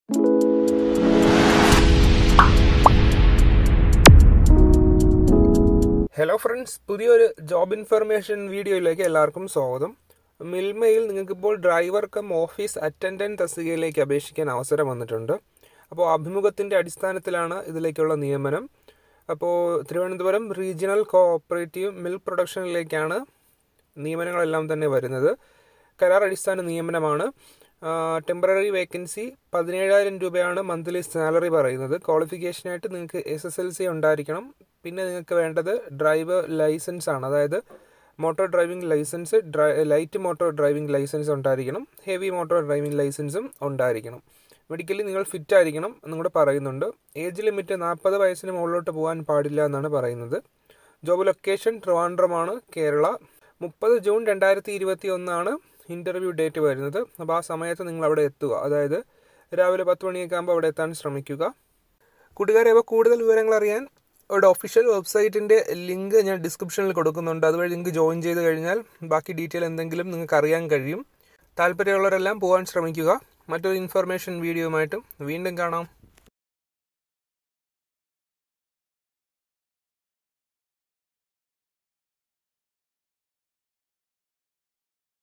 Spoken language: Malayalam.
ഹലോ ഫ്രണ്ട്സ് പുതിയൊരു ജോബ് ഇൻഫർമേഷൻ വീഡിയോയിലേക്ക് എല്ലാവർക്കും സ്വാഗതം മിൽമയിൽ നിങ്ങൾക്കിപ്പോൾ ഡ്രൈവർ കം ഓഫീസ് അറ്റൻഡൻറ്റ് തസ്തികയിലേക്ക് അപേക്ഷിക്കാൻ അവസരം വന്നിട്ടുണ്ട് അപ്പോൾ അഭിമുഖത്തിൻ്റെ അടിസ്ഥാനത്തിലാണ് ഇതിലേക്കുള്ള നിയമനം അപ്പോൾ തിരുവനന്തപുരം റീജിയണൽ കോഓപ്പറേറ്റീവ് മിൽക്ക് പ്രൊഡക്ഷനിലേക്കാണ് നിയമനങ്ങളെല്ലാം തന്നെ വരുന്നത് കരാർ അടിസ്ഥാന നിയമനമാണ് ടെമ്പററി വേക്കൻസി പതിനേഴായിരം രൂപയാണ് മന്ത്ലി സാലറി പറയുന്നത് ക്വാളിഫിക്കേഷനായിട്ട് നിങ്ങൾക്ക് എസ് എസ് എൽ സി ഉണ്ടായിരിക്കണം പിന്നെ നിങ്ങൾക്ക് വേണ്ടത് ഡ്രൈവർ ലൈസൻസ് ആണ് അതായത് motor driving licence light motor driving licence ഉണ്ടായിരിക്കണം ഹെവി മോട്ടോർ ഡ്രൈവിംഗ് ലൈസൻസും ഉണ്ടായിരിക്കണം മെഡിക്കലി നിങ്ങൾ ഫിറ്റ് ആയിരിക്കണം എന്നും കൂടെ പറയുന്നുണ്ട് ഏജ് ലിമിറ്റ് നാൽപ്പത് വയസ്സിന് മുകളിലോട്ട് പോകാൻ പാടില്ല എന്നാണ് പറയുന്നത് ജോബ് ലൊക്കേഷൻ ട്രിവാൻഡ്രമാണ് കേരള മുപ്പത് ജൂൺ രണ്ടായിരത്തി ഇരുപത്തി ഒന്നാണ് ഇൻ്റർവ്യൂ ഡേറ്റ് വരുന്നത് അപ്പോൾ ആ സമയത്ത് നിങ്ങൾ അവിടെ എത്തുക അതായത് രാവിലെ പത്ത് മണിയൊക്കെ ആകുമ്പോൾ അവിടെ എത്താൻ ശ്രമിക്കുക കൂട്ടുകാരെ അപ്പോൾ കൂടുതൽ വിവരങ്ങൾ അറിയാൻ ഇവിടെ ഒഫീഷ്യൽ വെബ്സൈറ്റിൻ്റെ ലിങ്ക് ഞാൻ ഡിസ്ക്രിപ്ഷനിൽ കൊടുക്കുന്നുണ്ട് അതുവഴി നിങ്ങൾക്ക് ജോയിൻ ചെയ്ത് കഴിഞ്ഞാൽ ബാക്കി ഡീറ്റെയിൽ എന്തെങ്കിലും നിങ്ങൾക്ക് അറിയാൻ കഴിയും താല്പര്യമുള്ളവരെല്ലാം പോകാൻ ശ്രമിക്കുക മറ്റൊരു ഇൻഫർമേഷൻ വീഡിയോയുമായിട്ടും വീണ്ടും കാണാം